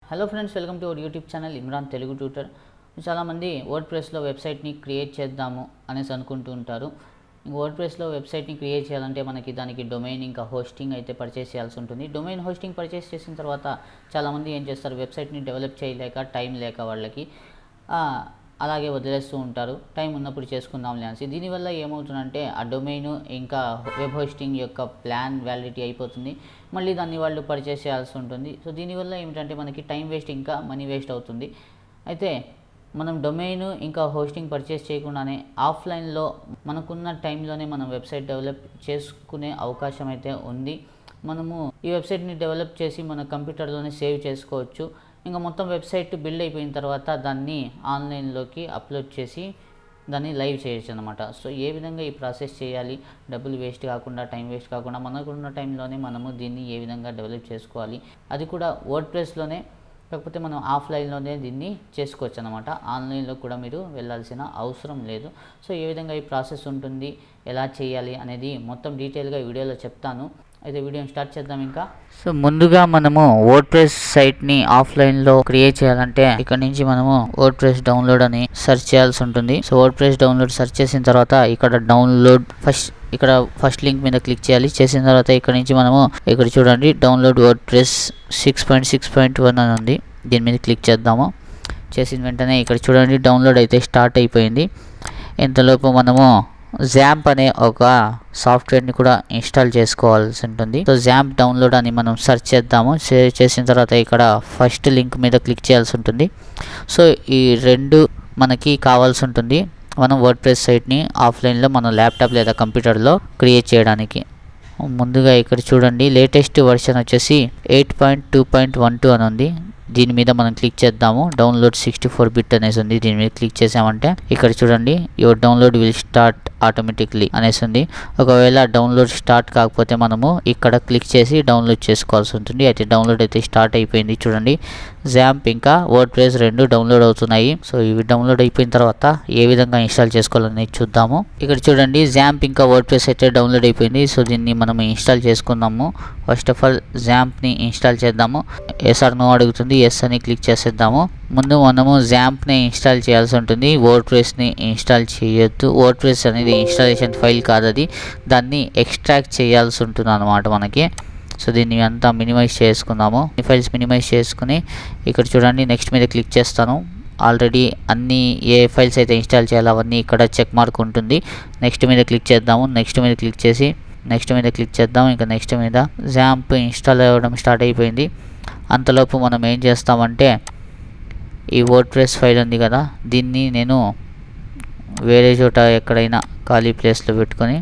hello friends welcome to our YouTube channel Imran Telugu tutor చాలామంది వర్డ్ ప్రెస్లో వెబ్సైట్ని క్రియేట్ చేద్దాము అనేసి అనుకుంటూ ఉంటారు వర్డ్ ప్రెస్లో వెబ్సైట్ని క్రియేట్ చేయాలంటే మనకి దానికి డొమైన్ ఇంకా హోస్టింగ్ అయితే పర్చేస్ చేయాల్సి ఉంటుంది డొమైన్ హోస్టింగ్ పర్చేస్ చేసిన తర్వాత చాలామంది ఏం చేస్తారు వెబ్సైట్ని డెవలప్ చేయలేక టైం లేక వాళ్ళకి ఆ, అలాగే వదిలేస్తూ ఉంటారు టైం ఉన్నప్పుడు చేసుకుందాంలే అనేసి దీనివల్ల ఏమవుతుందంటే ఆ డొమైన్ ఇంకా వెబ్ హోస్టింగ్ యొక్క ప్లాన్ వ్యాలిడిటీ అయిపోతుంది మళ్ళీ దాన్ని వాళ్ళు పర్చేస్ చేయాల్సి ఉంటుంది సో దీనివల్ల ఏమిటంటే మనకి టైం వేస్ట్ ఇంకా మనీ వేస్ట్ అవుతుంది అయితే మనం డొమైన్ ఇంకా హోస్టింగ్ పర్చేస్ చేయకుండానే ఆఫ్లైన్లో మనకున్న టైంలోనే మనం వెబ్సైట్ డెవలప్ చేసుకునే అవకాశం అయితే ఉంది మనము ఈ వెబ్సైట్ని డెవలప్ చేసి మన కంప్యూటర్లోనే సేవ్ చేసుకోవచ్చు ఇంకా మొత్తం వెబ్సైట్ బిల్డ్ అయిపోయిన తర్వాత దాన్ని ఆన్లైన్లోకి అప్లోడ్ చేసి దాన్ని లైవ్ చేయొచ్చు అనమాట సో ఏ విధంగా ఈ ప్రాసెస్ చేయాలి డబ్బులు వేస్ట్ కాకుండా టైం వేస్ట్ కాకుండా మనకున్న టైంలోనే మనము దీన్ని ఏ విధంగా డెవలప్ చేసుకోవాలి అది కూడా వర్డ్ ప్రెస్లోనే కాకపోతే మనం ఆఫ్లైన్లోనే దీన్ని చేసుకోవచ్చు అనమాట ఆన్లైన్లో కూడా మీరు వెళ్ళాల్సిన అవసరం లేదు సో ఏ విధంగా ఈ ప్రాసెస్ ఉంటుంది ఎలా చేయాలి అనేది మొత్తం డీటెయిల్గా ఈ వీడియోలో చెప్తాను అయితే వీడియోని స్టార్ట్ చేద్దాం ఇంకా సో ముందుగా మనము వర్డ్ ప్రెస్ సైట్ని ఆఫ్లైన్లో క్రియేట్ చేయాలంటే ఇక్కడ నుంచి మనము వర్డ్ ప్రెస్ డౌన్లోడ్ అని సెర్చ్ చేయాల్సి ఉంటుంది so WordPress download search చేసిన తర్వాత ఇక్కడ డౌన్లోడ్ ఫస్ట్ ఇక్కడ ఫస్ట్ లింక్ మీద క్లిక్ చేయాలి చేసిన తర్వాత ఇక్కడ నుంచి మనము ఇక్కడ చూడండి download WordPress six point six point one అని ఉంది దీని మీద క్లిక్ చేద్దాము చేసిన వెంటనే ఇక్కడ చూడండి డౌన్లోడ్ అయితే స్టార్ట్ అయిపోయింది ఇంతలోపు మనము జాంప్ అనే ఒక సాఫ్ట్వేర్ని కూడా ఇన్స్టాల్ చేసుకోవాల్సి ఉంటుంది సో జాంప్ డౌన్లోడ్ అని మనం సెర్చ్ చేద్దాము షేర్ చేసిన తర్వాత ఇక్కడ ఫస్ట్ లింక్ మీద క్లిక్ చేయాల్సి ఉంటుంది సో ఈ రెండు మనకి కావాల్సి ఉంటుంది మనం వర్డ్ ప్రెస్ సైట్ని ఆఫ్లైన్లో మన ల్యాప్టాప్ లేదా కంప్యూటర్లో క్రియేట్ చేయడానికి ముందుగా ఇక్కడ చూడండి లేటెస్ట్ వర్షన్ వచ్చేసి eight point two point one two అని ఉంది దీని మీద మనం క్లిక్ చేద్దాము డౌన్లోడ్ సిక్స్టీ ఫోర్ బిట్ అనేసి ఉంది దీని మీద క్లిక్ చేసామంటే ఇక్కడ చూడండి your download will start automatically అనేసి ఉంది ఒకవేళ డౌన్లోడ్ స్టార్ట్ కాకపోతే మనము ఇక్కడ క్లిక్ చేసి డౌన్లోడ్ చేసుకోవాల్సి ఉంటుంది అయితే డౌన్లోడ్ అయితే స్టార్ట్ అయిపోయింది చూడండి జాంప్ ఇంకా వర్డ్ ప్రెస్ రెండు డౌన్లోడ్ అవుతున్నాయి సో ఇవి డౌన్లోడ్ అయిపోయిన తర్వాత ఏ విధంగా ఇన్స్టాల్ చేసుకోవాలని చూద్దాము ఇక్కడ చూడండి జాంప్ ఇంకా వర్డ్ ప్రెస్ అయితే డౌన్లోడ్ అయిపోయింది సో దీన్ని మనం ఇన్స్టాల్ చేసుకుందాము ఫస్ట్ ఆఫ్ ఆల్ జాంప్ని ఇన్స్టాల్ చేద్దాము ఎస్ఆర్ నో అడుగుతుంది ఎస్ అని క్లిక్ చేసేద్దాము ముందు మనము జాంప్ని ఇన్స్టాల్ చేయాల్సి ఉంటుంది వర్డ్ ప్రెస్ని ఇన్స్టాల్ చేయొద్దు వర్డ్ ప్రెస్ అనేది ఇన్స్టాలేషన్ ఫైల్ కాదు అది దాన్ని ఎక్స్ట్రాక్ట్ చేయాల్సి ఉంటుంది అనమాట మనకి సో దీన్ని అంతా మినిమైజ్ చేసుకుందాము ఈ ఫైల్స్ మినిమైజ్ చేసుకుని ఇక్కడ చూడండి నెక్స్ట్ మీద క్లిక్ చేస్తాను ఆల్రెడీ అన్ని ఏ ఫైల్స్ అయితే ఇన్స్టాల్ చేయాలో అవన్నీ ఇక్కడ చెక్ మార్క్ ఉంటుంది నెక్స్ట్ మీద క్లిక్ చేద్దాము నెక్స్ట్ మీద క్లిక్ చేసి నెక్స్ట్ మీద క్లిక్ చేద్దాం ఇంకా నెక్స్ట్ మీద జాంప్ ఇన్స్టాల్ అవ్వడం స్టార్ట్ అయిపోయింది అంతలోపు మనం ఏం చేస్తామంటే ఈ వర్డ్ ప్రెస్ ఫైల్ ఉంది కదా దీన్ని నేను వేరే చోట ఎక్కడైనా ఖాళీ ప్లేస్లో పెట్టుకొని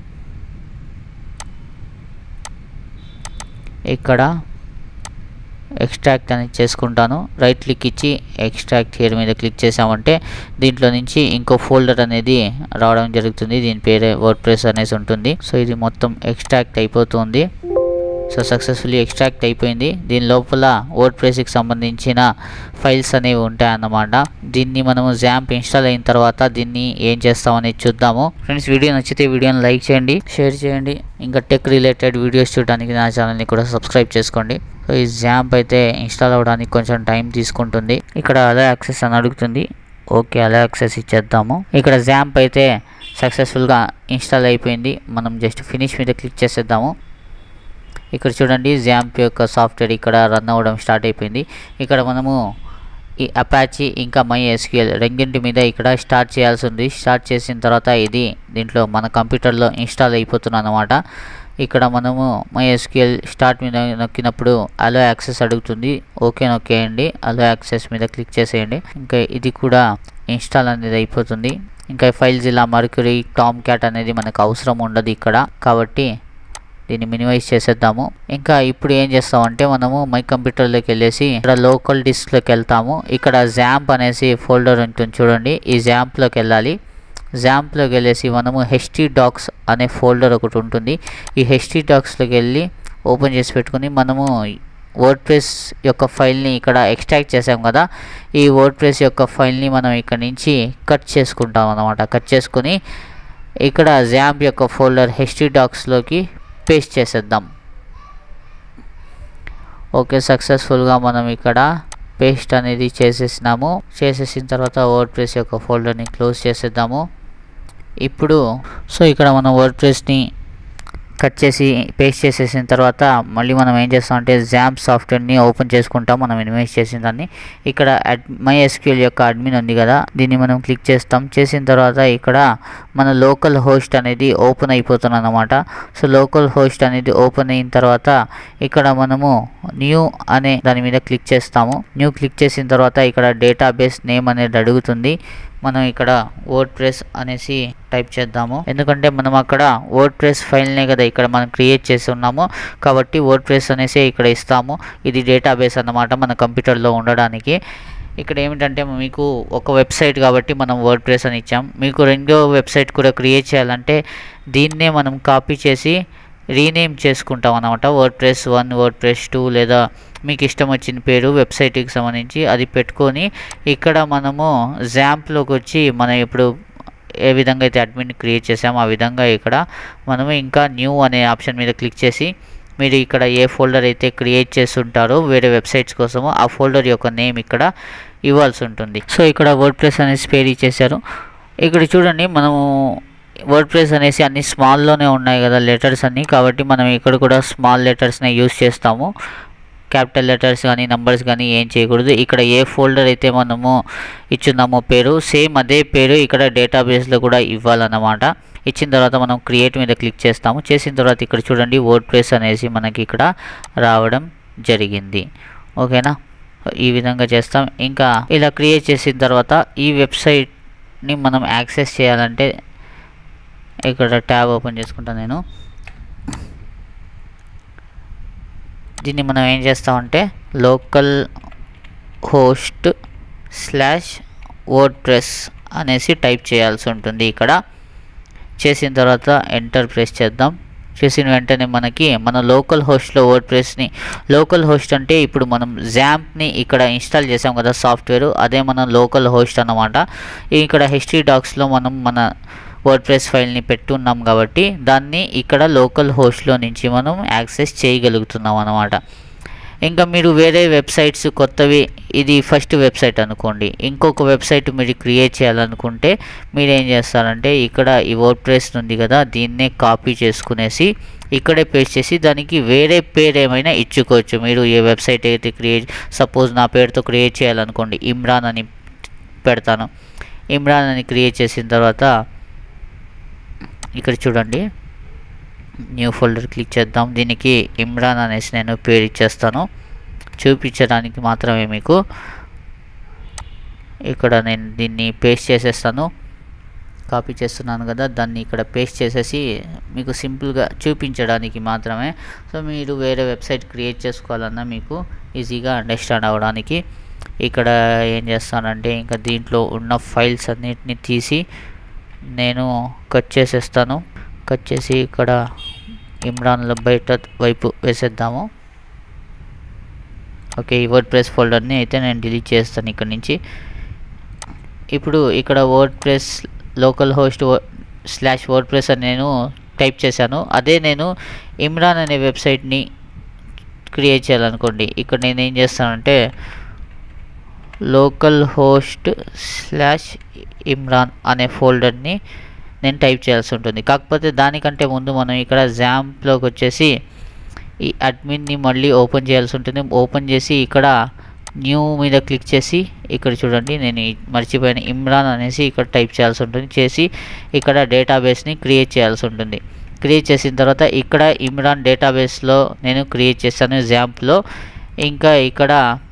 ఇక్కడ ఎక్స్ట్రాక్ట్ అనేది చేసుకుంటాను రైట్ క్లిక్ ఇచ్చి ఎక్స్ట్రాక్ట్ హియర్ మీద క్లిక్ చేసామంటే దీంట్లో నుంచి ఇంకో ఫోల్డర్ అనేది రావడం జరుగుతుంది దీని పేరే వర్డ్ ప్రెస్ అనేసి ఉంటుంది సో ఇది మొత్తం ఎక్స్ట్రాక్ట్ అయిపోతుంది సో సక్సెస్ఫుల్లీ ఎక్స్ట్రాక్ట్ అయిపోయింది దీని లోపల వర్డ్ ప్రెస్కి సంబంధించిన ఫైల్స్ అనేవి ఉంటాయన్నమాట దీన్ని మనము జాంప్ ఇన్స్టాల్ అయిన తర్వాత దీన్ని ఏం చేస్తామనేది చూద్దాము ఫ్రెండ్స్ వీడియో నచ్చితే వీడియోని లైక్ చేయండి షేర్ చేయండి ఇంకా టెక్ రిలేటెడ్ వీడియోస్ చూడడానికి నా ఛానల్ని కూడా సబ్స్క్రైబ్ చేసుకోండి సో ఈ జాంప్ అయితే ఇన్స్టాల్ అవ్వడానికి కొంచెం టైం తీసుకుంటుంది ఇక్కడ అలా యాక్సెస్ అని అడుగుతుంది ఓకే అలా యాక్సెస్ ఇచ్చేద్దాము ఇక్కడ జాంప్ అయితే సక్సెస్ఫుల్గా ఇన్స్టాల్ అయిపోయింది మనం జస్ట్ ఫినిష్ మీద క్లిక్ చేసేద్దాము ఇక్కడ చూడండి జాంప్ యొక్క సాఫ్ట్వేర్ ఇక్కడ రన్ అవ్వడం స్టార్ట్ అయిపోయింది ఇక్కడ మనము ఈ అపాచీ ఇంకా మై ఎస్క్యూఎల్ రెండింటి మీద ఇక్కడ స్టార్ట్ చేయాల్సి ఉంది స్టార్ట్ చేసిన తర్వాత ఇది దీంట్లో మన కంప్యూటర్లో ఇన్స్టాల్ అయిపోతుంది అనమాట ఇక్కడ మనము మై ఎస్క్యూఎల్ స్టార్ట్ మీద నొక్కినప్పుడు అలో యాక్సెస్ అడుగుతుంది ఓకే నొక్కేయండి అలో యాక్సెస్ మీద క్లిక్ చేసేయండి ఇంకా ఇది కూడా ఇన్స్టాల్ అనేది అయిపోతుంది ఇంకా ఫైల్స్ ఇలా మర్క్యూరీ టామ్ క్యాట్ అనేది మనకు అవసరం ఉండదు ఇక్కడ కాబట్టి దీన్ని మినిమైజ్ చేసేద్దాము ఇంకా ఇప్పుడు ఏం చేస్తామంటే మనము మై కంప్యూటర్లోకి వెళ్ళేసి ఇక్కడ లోకల్ డిస్క్లోకి వెళ్తాము ఇక్కడ జాంప్ అనేసి ఫోల్డర్ ఉంటుంది చూడండి ఈ జాంప్లోకి వెళ్ళాలి జాంప్లోకి వెళ్ళేసి మనము హెచ్టీ డాక్స్ అనే ఫోల్డర్ ఒకటి ఉంటుంది ఈ హెచ్టీ డాక్స్లోకి వెళ్ళి ఓపెన్ చేసి పెట్టుకుని మనము వర్డ్ ప్రెస్ యొక్క ఫైల్ని ఇక్కడ ఎక్స్ట్రాక్ట్ చేసాం కదా ఈ వర్డ్ ప్రెస్ యొక్క ఫైల్ని మనం ఇక్కడ నుంచి కట్ చేసుకుంటాం అనమాట కట్ చేసుకుని ఇక్కడ జాంప్ యొక్క ఫోల్డర్ హెచ్టీ డాక్స్లోకి పేస్ట్ చేసేద్దాం ఓకే సక్సెస్ఫుల్గా మనం ఇక్కడ పేస్ట్ అనేది చేసేసినాము చేసేసిన తర్వాత వర్డ్ ప్రెస్ యొక్క ఫోల్డర్ని క్లోజ్ చేసేద్దాము ఇప్పుడు సో ఇక్కడ మనం వర్డ్ ప్రెస్ని కట్ చేసి పేస్ట్ చేసేసిన తర్వాత మళ్ళీ మనం ఏం చేస్తాం అంటే జామ్ సాఫ్ట్వేర్ని ఓపెన్ చేసుకుంటాం మనం ఇన్వెస్ట్ చేసిన దాన్ని ఇక్కడ అడ్ మై ఎస్క్యూఎల్ యొక్క అడ్మిన్ ఉంది కదా దీన్ని మనం క్లిక్ చేస్తాం చేసిన తర్వాత ఇక్కడ మన లోకల్ హోస్ట్ అనేది ఓపెన్ అయిపోతుంది అనమాట సో లోకల్ హోస్ట్ అనేది ఓపెన్ అయిన తర్వాత ఇక్కడ మనము న్యూ అనే దాని మీద క్లిక్ చేస్తాము న్యూ క్లిక్ చేసిన తర్వాత ఇక్కడ డేటాబేస్ నేమ్ అనేది అడుగుతుంది మనం ఇక్కడ వర్డ్ ప్రెస్ అనేసి టైప్ చేద్దాము ఎందుకంటే మనం అక్కడ వర్డ్ ప్రెస్ ఫైల్నే కదా ఇక్కడ మనం క్రియేట్ చేసి ఉన్నాము కాబట్టి వర్డ్ ప్రెస్ అనేసి ఇక్కడ ఇస్తాము ఇది డేటాబేస్ అన్నమాట మన కంప్యూటర్లో ఉండడానికి ఇక్కడ ఏమిటంటే మీకు ఒక వెబ్సైట్ కాబట్టి మనం వర్డ్ ప్రెస్ అని ఇచ్చాం మీకు రెండో వెబ్సైట్ కూడా క్రియేట్ చేయాలంటే దీన్నే మనం కాపీ చేసి రీనేమ్ చేసుకుంటాం అనమాట WordPress one WordPress two లేదా మీకు ఇష్టం వచ్చిన పేరు వెబ్సైట్కి సంబంధించి అది పెట్టుకొని ఇక్కడ మనము జాంప్లోకి వచ్చి మనం ఇప్పుడు ఏ విధంగా అయితే అడ్మిన్ క్రియేట్ చేసామో ఆ విధంగా ఇక్కడ మనము ఇంకా న్యూ అనే ఆప్షన్ మీద క్లిక్ చేసి మీరు ఇక్కడ ఏ ఫోల్డర్ అయితే క్రియేట్ చేస్తుంటారో వేరే వెబ్సైట్స్ కోసము ఆ ఫోల్డర్ యొక్క నేమ్ ఇక్కడ ఇవ్వాల్సి ఉంటుంది సో ఇక్కడ వర్డ్ ప్రెస్ అనేసి పేరు ఇచ్చేసారు ఇక్కడ చూడండి మనము వర్డ్ ప్రెస్ అనేసి అన్ని స్మాల్లోనే ఉన్నాయి కదా లెటర్స్ అన్నీ కాబట్టి మనం ఇక్కడ కూడా స్మాల్ లెటర్స్ని యూస్ చేస్తాము క్యాపిటల్ లెటర్స్ కానీ నంబర్స్ కానీ ఏం చేయకూడదు ఇక్కడ ఏ ఫోల్డర్ అయితే మనము ఇచ్చున్నామో పేరు సేమ్ అదే పేరు ఇక్కడ డేటాబేస్లో కూడా ఇవ్వాలన్నమాట ఇచ్చిన తర్వాత మనం క్రియేట్ మీద క్లిక్ చేస్తాము చేసిన తర్వాత ఇక్కడ చూడండి వర్డ్ ప్రెస్ అనేసి మనకి ఇక్కడ రావడం జరిగింది ఓకేనా ఈ విధంగా చేస్తాం ఇంకా ఇలా క్రియేట్ చేసిన తర్వాత ఈ వెబ్సైట్ని మనం యాక్సెస్ చేయాలంటే ఇక్కడ ట్యాబ్ ఓపెన్ చేసుకుంటాను నేను దీన్ని మనం ఏం చేస్తామంటే localhost slash WordPress అనేసి టైప్ చేయాల్సి ఉంటుంది ఇక్కడ చేసిన తర్వాత ఎంటర్ ప్రెస్ చేద్దాం చేసిన వెంటనే మనకి మన లోకల్ హోస్ట్లో వర్డ్ ప్రెస్ని లోకల్ హోస్ట్ అంటే ఇప్పుడు మనం జాంప్ని ఇక్కడ ఇన్స్టాల్ చేసాం కదా సాఫ్ట్వేర్ అదే మన లోకల్ హోస్ట్ అన్నమాట ఇక్కడ హిస్టరీ డాక్స్లో మనం మన వర్డ్ ప్రెస్ ఫైల్ని పెట్టున్నాం కాబట్టి దాన్ని ఇక్కడ లోకల్ హోస్ట్లో నుంచి మనం యాక్సెస్ చేయగలుగుతున్నాం అన్నమాట ఇంకా మీరు వేరే వెబ్సైట్స్ కొత్తవి ఇది ఫస్ట్ వెబ్సైట్ అనుకోండి ఇంకొక వెబ్సైట్ మీరు క్రియేట్ చేయాలనుకుంటే మీరు ఏం చేస్తారంటే ఇక్కడ ఈ వర్డ్ ప్రెస్ ఉంది కదా దీన్నే కాపీ చేసుకునేసి ఇక్కడే పేస్ట్ చేసి దానికి వేరే పేరు ఏమైనా ఇచ్చుకోవచ్చు మీరు ఏ వెబ్సైట్ అయితే క్రియేట్ సపోజ్ నా పేరుతో క్రియేట్ చేయాలనుకోండి ఇమ్రాన్ అని పెడతాను ఇమ్రాన్ అని క్రియేట్ చేసిన తర్వాత ఇక్కడ చూడండి న్యూ ఫోల్డర్ క్లిక్ చేద్దాం దీనికి ఇమ్రాన్ అనేసి నేను పేరు ఇచ్చేస్తాను చూపించడానికి మాత్రమే మీకు ఇక్కడ నేను దీన్ని పేస్ట్ చేసేస్తాను కాపీ చేస్తున్నాను కదా దాన్ని ఇక్కడ పేస్ట్ చేసేసి మీకు సింపుల్గా చూపించడానికి మాత్రమే సో మీరు వేరే వెబ్సైట్ క్రియేట్ చేసుకోవాలన్నా మీకు ఈజీగా అండర్స్టాండ్ అవ్వడానికి ఇక్కడ ఏం చేస్తానంటే ఇంకా దీంట్లో ఉన్న ఫైల్స్ అన్నిటిని తీసి నేను కట్ చేసేస్తాను కట్ చేసి ఇక్కడ ఇమ్రాన్లో బయట వైపు వేసేద్దాము ఓకే ఈ వర్డ్ ప్రెస్ ఫోల్డర్ని అయితే నేను డిలీట్ చేస్తాను ఇక్కడ నుంచి ఇప్పుడు ఇక్కడ WordPress localhost slash WordPress అని నేను టైప్ చేశాను అదే నేను ఇమ్రాన్ అనే వెబ్సైట్ని క్రియేట్ చేయాలనుకోండి ఇక్కడ నేను ఏం చేస్తానంటే లోకల్ హోస్ట్ స్లాష్ ఇమ్రాన్ అనే ఫోల్డర్ని నేను టైప్ చేయాల్సి ఉంటుంది కాకపోతే దానికంటే ముందు మనం ఇక్కడ జాంప్లోకి వచ్చేసి ఈ అడ్మిన్ని మళ్ళీ ఓపెన్ చేయాల్సి ఉంటుంది ఓపెన్ చేసి ఇక్కడ న్యూ మీద క్లిక్ చేసి ఇక్కడ చూడండి నేను ఈ మర్చిపోయిన ఇమ్రాన్ అనేసి ఇక్కడ టైప్ చేయాల్సి ఉంటుంది చేసి ఇక్కడ డేటాబేస్ని క్రియేట్ చేయాల్సి ఉంటుంది క్రియేట్ చేసిన తర్వాత ఇక్కడ ఇమ్రాన్ డేటాబేస్లో నేను క్రియేట్ చేస్తాను జాంప్లో ఇంకా ఇక్కడ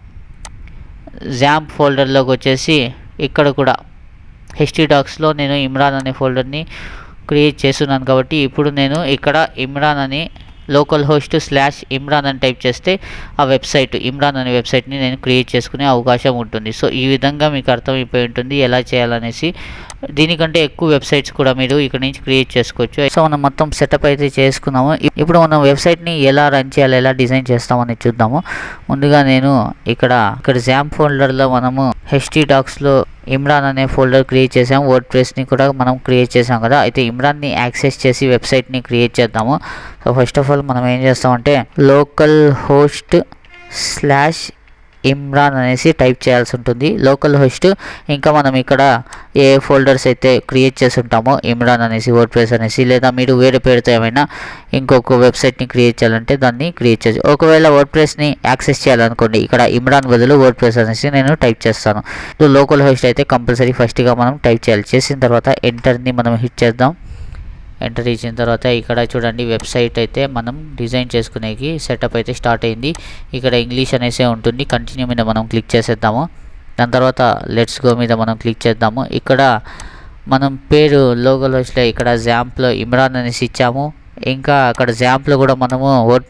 జాంప్ ఫోల్డర్లోకి వచ్చేసి ఇక్కడ కూడా హిస్టరీ డాక్స్లో నేను ఇమ్రాన్ అనే ఫోల్డర్ని క్రియేట్ చేస్తున్నాను కాబట్టి ఇప్పుడు నేను ఇక్కడ ఇమ్రాన్ అని లోకల్ హోస్ట్ స్లాష్ ఇమ్రాన్ అని టైప్ చేస్తే ఆ వెబ్సైట్ ఇమ్రాన్ అనే వెబ్సైట్ని నేను క్రియేట్ చేసుకునే అవకాశం ఉంటుంది సో ఈ విధంగా మీకు అర్థమైపోయి ఉంటుంది ఎలా చేయాలనేసి దీనికంటే ఎక్కువ వెబ్సైట్స్ కూడా మీరు ఇక్కడ నుంచి క్రియేట్ చేసుకోవచ్చు సో మనం మొత్తం సెటప్ అయితే చేసుకున్నాము ఇప్- ఇప్పుడు మనం వెబ్సైట్ని ఎలా రన్ చేయాలి ఎలా డిజైన్ చేస్తామని చూద్దాము ముందుగా నేను ఇక్కడ ఇక్కడ జామ్ ఫోల్డర్లో మనము హెచ్టీ డాక్స్లో ఇమ్రాన్ అనే ఫోల్డర్ క్రియేట్ చేసాం వర్డ్ ప్రెస్ని కూడా మనం క్రియేట్ చేసాం కదా అయితే ఇమ్రాన్ని యాక్సెస్ చేసి వెబ్సైట్ని క్రియేట్ చేద్దాము సో ఫస్ట్ ఆఫ్ ఆల్ మనం ఏం చేస్తామంటే లోకల్ హోస్ట్ స్లాష్ ఇమ్రాన్ అనేసి టైప్ చేయాల్సి ఉంటుంది లోకల్ హోస్ట్ ఇంకా మనం ఇక్కడ ఏ ఫోల్డర్స్ అయితే క్రియేట్ చేసి ఉంటామో ఇమ్రాన్ అనేసి వర్డ్ ప్రెస్ అనేసి లేదా మీరు వేరే పేరుతో ఏమైనా ఇంకొక వెబ్సైట్ని క్రియేట్ చేయాలంటే దాన్ని క్రియేట్ చేయొచ్చు ఒకవేళ వర్డ్ ప్రెస్ని యాక్సెస్ చేయాలనుకోండి ఇక్కడ ఇమ్రాన్ బదులు వర్డ్ ప్రెస్ అనేసి నేను టైప్ చేస్తాను సో లోకల్ హోస్ట్ అయితే కంపల్సరీ ఫస్ట్గా మనం టైప్ చేయాలి చేసిన తర్వాత ఎంటర్ని మనం హిట్ చేద్దాం ఎంటర్ ఇచ్చిన తర్వాత ఇక్కడ చూడండి వెబ్సైట్ అయితే మనం డిజైన్ చేసుకునేకి సెటప్ అయితే స్టార్ట్ అయింది ఇక్కడ ఇంగ్లీష్ అనేసే ఉంటుంది కంటిన్యూ మీద మనం క్లిక్ చేసేద్దాము దాని తర్వాత లెట్స్ గో మీద మనం క్లిక్ చేద్దాము ఇక్కడ మనం పేరు లోగోలో ఇట్లా ఇక్కడ జాంప్లో ఇమ్రాన్ అనేసి ఇచ్చాము ఇంకా అక్కడ జాంప్లో కూడా మనము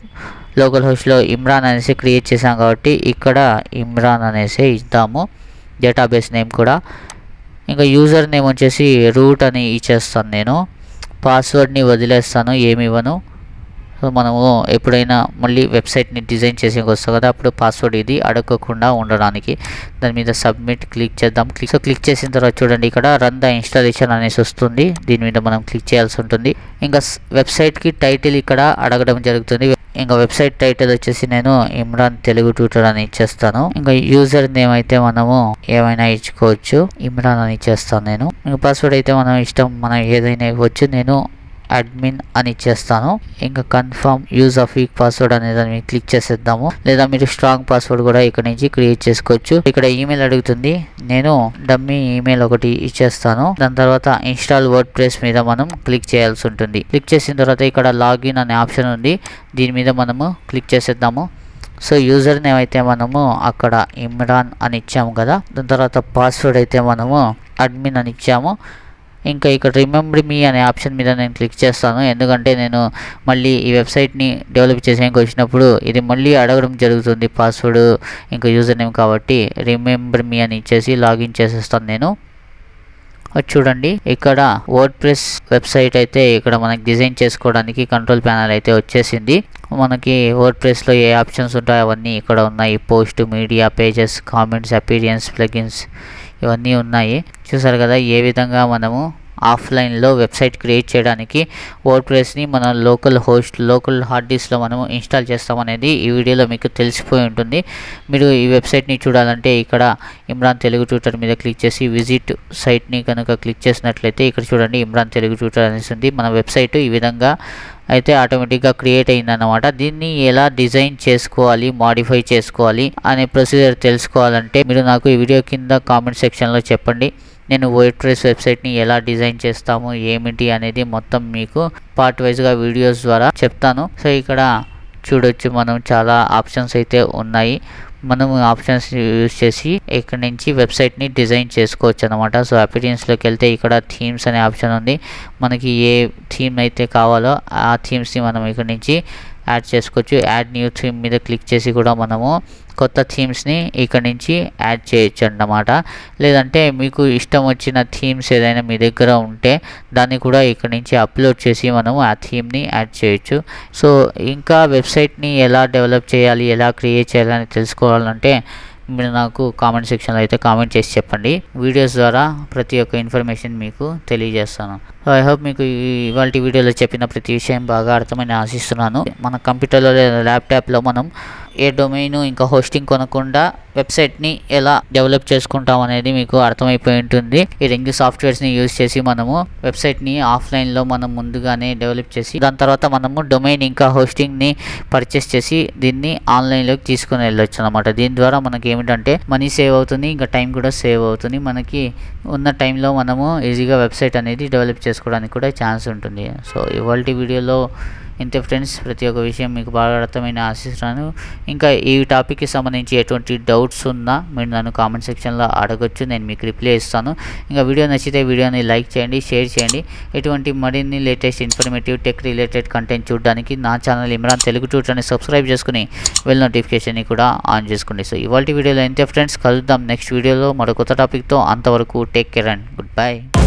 లోకల్ హోస్ట్లో ఇమ్రాన్ అనేసి క్రియేట్ చేసాం కాబట్టి ఇక్కడ ఇమ్రాన్ అనేసి ఇద్దాము డేటాబేస్ నేమ్ కూడా ఇంకా యూజర్ నేమ్ వచ్చేసి రూట్ అని ఇచ్చేస్తాను నేను పాస్వర్డ్ని వదిలేస్తాను ఏమి ఇవ్వను సో మనము ఎప్పుడైనా మళ్ళీ వెబ్సైట్ని డిజైన్ చేసి వస్తాం కదా అప్పుడు పాస్వర్డ్ ఇది అడగకుండా ఉండడానికి దాని మీద సబ్మిట్ క్లిక్ చేద్దాం క్లిక్ సో క్లిక్ చేసిన తర్వాత చూడండి ఇక్కడ రన్ ద ఇన్స్టాలేషన్ అనేసి వస్తుంది దీని మీద మనం క్లిక్ చేయాల్సి ఉంటుంది ఇంకా వెబ్సైట్కి టైటిల్ ఇక్కడ అడగడం జరుగుతుంది ఇంకా వెబ్సైట్ టైటిల్ వచ్చేసి నేను ఇమ్రాన్ తెలుగు ట్యూటర్ అని ఇచ్చేస్తాను ఇంకా యూజర్ నేమ్ అయితే మనము ఏమైనా ఇచ్చుకోవచ్చు ఇమ్రాన్ అని ఇచ్చేస్తాను నేను ఇంకా పాస్వర్డ్ అయితే మనం ఇష్టం మనం ఏదైనా ఇవ్వచ్చు నేను అడ్మిన్ అని ఇచ్చేస్తాను ఇంకా confirm use of weak password అనేది దాన్ని క్లిక్ చేసేద్దాము లేదా మీరు స్ట్రాంగ్ పాస్వర్డ్ కూడా ఇక్కడ నుంచి క్రియేట్ చేసుకోవచ్చు ఇక్కడ ఈమెయిల్ అడుగుతుంది నేను డమ్మీ ఈమెయిల్ ఒకటి ఇచ్చేస్తాను దాని తర్వాత ఇన్స్టాల్ వర్డ్ ప్రెస్ మీద మనం క్లిక్ చేయాల్సి ఉంటుంది క్లిక్ చేసిన తర్వాత ఇక్కడ లాగిన్ అనే ఆప్షన్ ఉంది దీని మీద మనము క్లిక్ చేసేద్దాము సో యూజర్ నేమ్ అయితే మనము అక్కడ ఇమ్రాన్ అని ఇచ్చాము కదా దాని తర్వాత పాస్వర్డ్ అయితే మనము అడ్మిన్ అని ఇచ్చాము ఇంకా ఇక్కడ రిమెంబర్ మీ అనే ఆప్షన్ మీద నేను క్లిక్ చేస్తాను ఎందుకంటే నేను మళ్ళీ ఈ వెబ్సైట్ని డెవలప్ చేసేందుకు వచ్చినప్పుడు ఇది మళ్ళీ అడగడం జరుగుతుంది పాస్వర్డ్ ఇంకా యూజర్ నేమ్ కాబట్టి రిమెంబర్ మీ అని ఇచ్చేసి లాగిన్ చేసేస్తాను నేను అది చూడండి ఇక్కడ వర్డ్ ప్రెస్ వెబ్సైట్ అయితే ఇక్కడ మనకి డిజైన్ చేసుకోవడానికి కంట్రోల్ ప్యానల్ అయితే వచ్చేసింది మనకి వర్డ్ ప్రెస్లో ఏ ఆప్షన్స్ ఉంటాయో అవన్నీ ఇక్కడ ఉన్నాయి post media pages comments appearance plugins ఇవన్నీ ఉన్నాయి చూసారు కదా ఏ విధంగా మనము ఆఫ్లైన్లో వెబ్సైట్ క్రియేట్ చేయడానికి వర్డ్ ప్రెస్ని మన లోకల్ హోస్ట్ లోకల్ హార్డ్ డిస్క్లో మనము ఇన్స్టాల్ చేస్తామనేది ఈ వీడియోలో మీకు తెలిసిపోయి ఉంటుంది మీరు ఈ వెబ్సైట్ని చూడాలంటే ఇక్కడ ఇమ్రాన్ తెలుగు ట్యూటర్ మీద క్లిక్ చేసి విజిట్ సైట్ని కనుక క్లిక్ చేసినట్లయితే ఇక్కడ చూడండి ఇమ్రాన్ తెలుగు ట్యూటర్ అనేసి ఉంది మన వెబ్సైట్ ఈ విధంగా అయితే ఆటోమేటిక్గా క్రియేట్ అయిందన్నమాట దీన్ని ఎలా డిజైన్ చేసుకోవాలి మాడిఫై చేసుకోవాలి అనే ప్రొసీజర్ తెలుసుకోవాలంటే మీరు నాకు ఈ వీడియో కింద కామెంట్ సెక్షన్లో చెప్పండి నేను వర్డ్ ప్రెస్ వెబ్సైట్ని ఎలా డిజైన్ చేస్తాము ఏమిటి అనేది మొత్తం మీకు పార్ట్ వైజ్గా వీడియోస్ ద్వారా చెప్తాను సో ఇక్కడ చూడొచ్చు మనం చాలా ఆప్షన్స్ అయితే ఉన్నాయి మనం ఆప్షన్స్ యూజ్ చేసి ఇక్కడ నుంచి వెబ్సైట్ని డిజైన్ చేసుకోవచ్చు అనమాట సో అపీరియన్స్లోకి వెళ్తే ఇక్కడ థీమ్స్ అనే ఆప్షన్ ఉంది మనకి ఏ థీమ్ అయితే కావాలో ఆ థీమ్స్ని మనం ఇక్కడ నుంచి యాడ్ చేసుకోవచ్చు యాడ్ న్యూ థీమ్ మీద క్లిక్ చేసి కూడా మనము కొత్త థీమ్స్ని ఇక్కడ నుంచి యాడ్ చేయొచ్చు అన్నమాట లేదంటే మీకు ఇష్టం వచ్చిన థీమ్స్ ఏదైనా మీ దగ్గర ఉంటే దాన్ని కూడా ఇక్కడ నుంచి అప్లోడ్ చేసి మనము ఆ థీమ్ని యాడ్ చేయొచ్చు సో ఇంకా వెబ్సైట్ని ఎలా డెవలప్ చేయాలి ఎలా క్రియేట్ చేయాలని తెలుసుకోవాలంటే మీరు నాకు కామెంట్ సెక్షన్లో అయితే కామెంట్ చేసి చెప్పండి వీడియోస్ ద్వారా ప్రతి ఒక్క ఇన్ఫర్మేషన్ మీకు తెలియజేస్తాను సో ఐ హోప్ మీకు ఇవాళ వీడియోలో చెప్పిన ప్రతి విషయం బాగా అర్థమని ఆశిస్తున్నాను మన కంప్యూటర్లో లేదా ల్యాప్టాప్లో మనం ఏ డొమైన్ ఇంకా హోస్టింగ్ కొనకుండా వెబ్సైట్ని ఎలా డెవలప్ చేసుకుంటాం అనేది మీకు అర్థమైపోయి ఉంటుంది ఈ రెండు సాఫ్ట్వేర్స్ని యూజ్ చేసి మనము వెబ్సైట్ని ఆఫ్లైన్లో మనం ముందుగానే డెవలప్ చేసి దాని తర్వాత మనము డొమైన్ ఇంకా హోస్టింగ్ని పర్చేస్ చేసి దీన్ని ఆన్లైన్లోకి తీసుకుని వెళ్ళొచ్చు అనమాట దీని ద్వారా మనకి ఏమిటంటే మనీ సేవ్ అవుతుంది ఇంకా టైం కూడా సేవ్ అవుతుంది మనకి ఉన్న టైంలో మనము ఈజీగా వెబ్సైట్ అనేది డెవలప్ చేసుకోవడానికి కూడా ఛాన్స్ ఉంటుంది సో ఇవాళ వీడియోలో ఇంతే ఫ్రెండ్స్ ప్రతి ఒక్క విషయం మీకు బాగా అర్థమైన ఆశిస్తున్నాను ఇంకా ఈ టాపిక్కి సంబంధించి ఎటువంటి డౌట్స్ ఉన్నా మీరు నన్ను కామెంట్ సెక్షన్లో అడగొచ్చు నేను మీకు రిప్లై ఇస్తాను ఇంకా వీడియో నచ్చితే వీడియోని లైక్ చేయండి షేర్ చేయండి ఎటువంటి మరిన్ని latest informative tech related content చూడడానికి నా ఛానల్ ఇమ్రాన్ తెలుగు ట్యూటర్ని సబ్స్క్రైబ్ చేసుకుని వెల్ నోటిఫికేషన్ని కూడా ఆన్ చేసుకోండి సో ఇవాళ వీడియోలో ఇంతే ఫ్రెండ్స్ కలుద్దాం నెక్స్ట్ వీడియోలో మరో కొత్త టాపిక్తో అంతవరకు take care and good bye